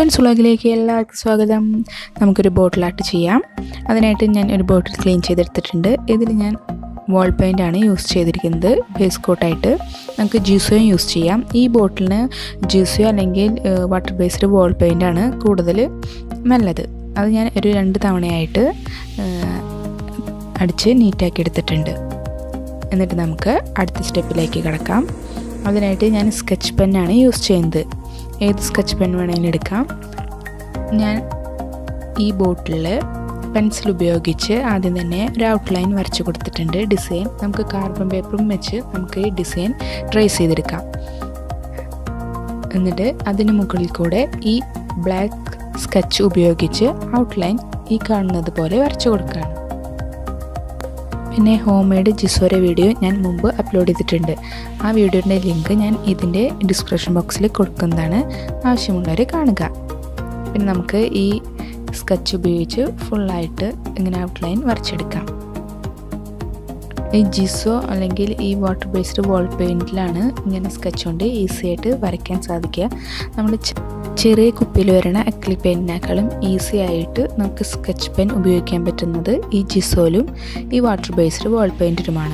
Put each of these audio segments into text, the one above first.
friends വ്ളോഗിലേക്ക് എല്ലാവർക്കും സ്വാഗതം നമുക്കൊരു ബോട്ടിൽ ആർട്ട് ചെയ്യാം അതിനായിട്ട് ഞാൻ ഒരു ബോട്ടിൽ ക്ലീൻ ചെയ്തെടുത്തിട്ടുണ്ട് ഇതിൽ ഞാൻ വാൾ പെയിൻ്റ് ആണ് യൂസ് ചെയ്തിരിക്കുന്നത് ബേസ് കോട്ടായിട്ട് നമുക്ക് ജ്യൂസോയും യൂസ് ചെയ്യാം ഈ ബോട്ടിലിന് ജ്യൂസോ അല്ലെങ്കിൽ വാട്ടർ ബേസ്ഡ് വാൾ പെയിൻ്റ് ആണ് കൂടുതൽ നല്ലത് അത് ഞാൻ ഒരു രണ്ട് തവണയായിട്ട് അടിച്ച് നീറ്റാക്കി എടുത്തിട്ടുണ്ട് എന്നിട്ട് നമുക്ക് അടുത്ത സ്റ്റെപ്പിലേക്ക് കിടക്കാം അതിനായിട്ട് ഞാൻ സ്കെച്ച് പെന്നാണ് യൂസ് ചെയ്യുന്നത് ഏത് സ്കെച്ച് പെൻ വേണമെങ്കിലും എടുക്കാം ഞാൻ ഈ ബോട്ടിൽ പെൻസിൽ ഉപയോഗിച്ച് ആദ്യം തന്നെ ഒരു ഔട്ട്ലൈൻ വരച്ച് കൊടുത്തിട്ടുണ്ട് ഡിസൈൻ നമുക്ക് കാർബൺ പേപ്പറും വെച്ച് നമുക്ക് ഈ ഡിസൈൻ ട്രേസ് ചെയ്തെടുക്കാം എന്നിട്ട് അതിന് മുകളിൽ കൂടെ ഈ ബ്ലാക്ക് സ്കെച്ച് ഉപയോഗിച്ച് ഔട്ട്ലൈൻ ഈ കാണുന്നത് പോലെ വരച്ചു കൊടുക്കുകയാണ് പിന്നെ ഹോം മെയ്ഡ് ജിസോര വീഡിയോ ഞാൻ മുമ്പ് അപ്ലോഡ് ചെയ്തിട്ടുണ്ട് ആ വീഡിയോയുടെ ലിങ്ക് ഞാൻ ഇതിൻ്റെ ഡിസ്ക്രിപ്ഷൻ ബോക്സിൽ കൊടുക്കുന്നതാണ് ആവശ്യമുള്ളവർ കാണുക പിന്നെ നമുക്ക് ഈ സ്കെച്ച് ഉപയോഗിച്ച് ഫുള്ളായിട്ട് ഇങ്ങനെ ഔട്ട്ലൈൻ വരച്ചെടുക്കാം ഈ ജിസോ അല്ലെങ്കിൽ ഈ വാട്ടർ ബേസ്ഡ് വാൾ പെയിൻറ്റിലാണ് ഇങ്ങനെ സ്കെച്ച് കൊണ്ട് ഈസി ആയിട്ട് വരയ്ക്കാൻ സാധിക്കുക നമ്മൾ ചെറിയ കുപ്പിയിൽ വരണ അക്ലി പെയിൻറ്റിനേക്കാളും ഈസി ആയിട്ട് നമുക്ക് സ്കെച്ച് പെൻ ഉപയോഗിക്കാൻ പറ്റുന്നത് ഈ ജിസോയിലും ഈ വാട്ടർ ബേസ്ഡ് വാൾ പെയിൻറ്റിലുമാണ്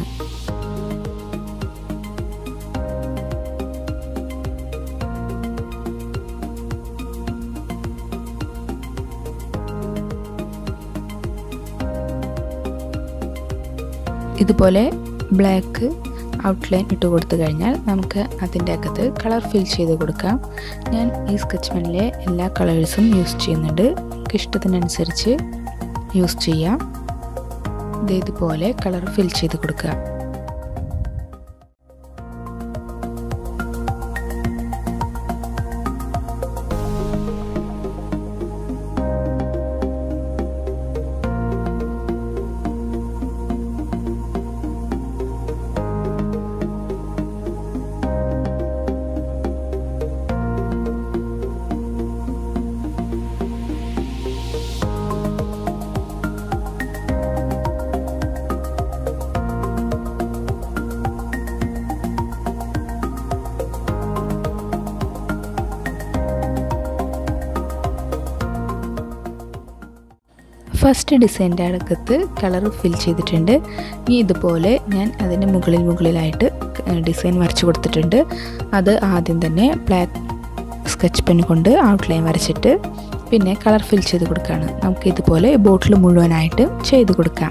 ഇതുപോലെ ബ്ലാക്ക് ഔട്ട്ലൈൻ ഇട്ട് കൊടുത്തു കഴിഞ്ഞാൽ നമുക്ക് അതിൻ്റെ അകത്ത് കളർ ഫിൽ ചെയ്ത് കൊടുക്കാം ഞാൻ ഈ സ്കെച്ച് പെന്നിലെ എല്ലാ കളേഴ്സും യൂസ് ചെയ്യുന്നുണ്ട് നമുക്ക് ഇഷ്ടത്തിനനുസരിച്ച് യൂസ് ചെയ്യാം ഇതേതുപോലെ കളർ ഫിൽ ചെയ്ത് കൊടുക്കുക ഫസ്റ്റ് ഡിസൈൻ്റെ അടക്കത്ത് കളർ ഫിൽ ചെയ്തിട്ടുണ്ട് ഇനി ഇതുപോലെ ഞാൻ അതിൻ്റെ മുകളിൽ മുകളിലായിട്ട് ഡിസൈൻ വരച്ചു കൊടുത്തിട്ടുണ്ട് അത് ആദ്യം തന്നെ ബ്ലാക്ക് സ്കെച്ച് പെൻ കൊണ്ട് ഔട്ട്ലൈൻ വരച്ചിട്ട് പിന്നെ കളർ ഫിൽ ചെയ്ത് കൊടുക്കുകയാണ് നമുക്ക് ഇതുപോലെ ബോട്ടിൽ മുഴുവനായിട്ട് ചെയ്ത് കൊടുക്കാം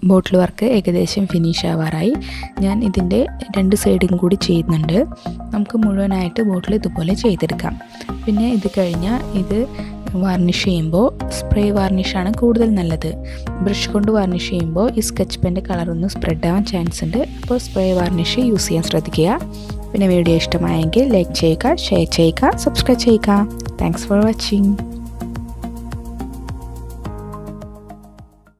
ബോട്ടിൽ വർക്ക് ഏകദേശം ഫിനിഷ് ആവാറായി ഞാൻ ഇതിൻ്റെ രണ്ട് സൈഡും കൂടി ചെയ്യുന്നുണ്ട് നമുക്ക് മുഴുവനായിട്ട് ബോട്ടിൽ ഇതുപോലെ ചെയ്തെടുക്കാം പിന്നെ ഇത് കഴിഞ്ഞാൽ ഇത് വാർണിഷ് ചെയ്യുമ്പോൾ സ്പ്രേ വാർണിഷാണ് കൂടുതൽ നല്ലത് ബ്രഷ് കൊണ്ട് വാർണിഷ് ചെയ്യുമ്പോൾ ഈ സ്കെച്ച് പെൻ്റെ കളറൊന്ന് സ്പ്രെഡ് ആവാൻ ചാൻസ് ഉണ്ട് അപ്പോൾ സ്പ്രേ വാർണിഷ് യൂസ് ചെയ്യാൻ ശ്രദ്ധിക്കുക പിന്നെ വീഡിയോ ഇഷ്ടമായെങ്കിൽ ലൈക്ക് ചെയ്യുക ഷെയർ ചെയ്യുക സബ്സ്ക്രൈബ് ചെയ്യുക താങ്ക്സ് ഫോർ വാച്ചിങ്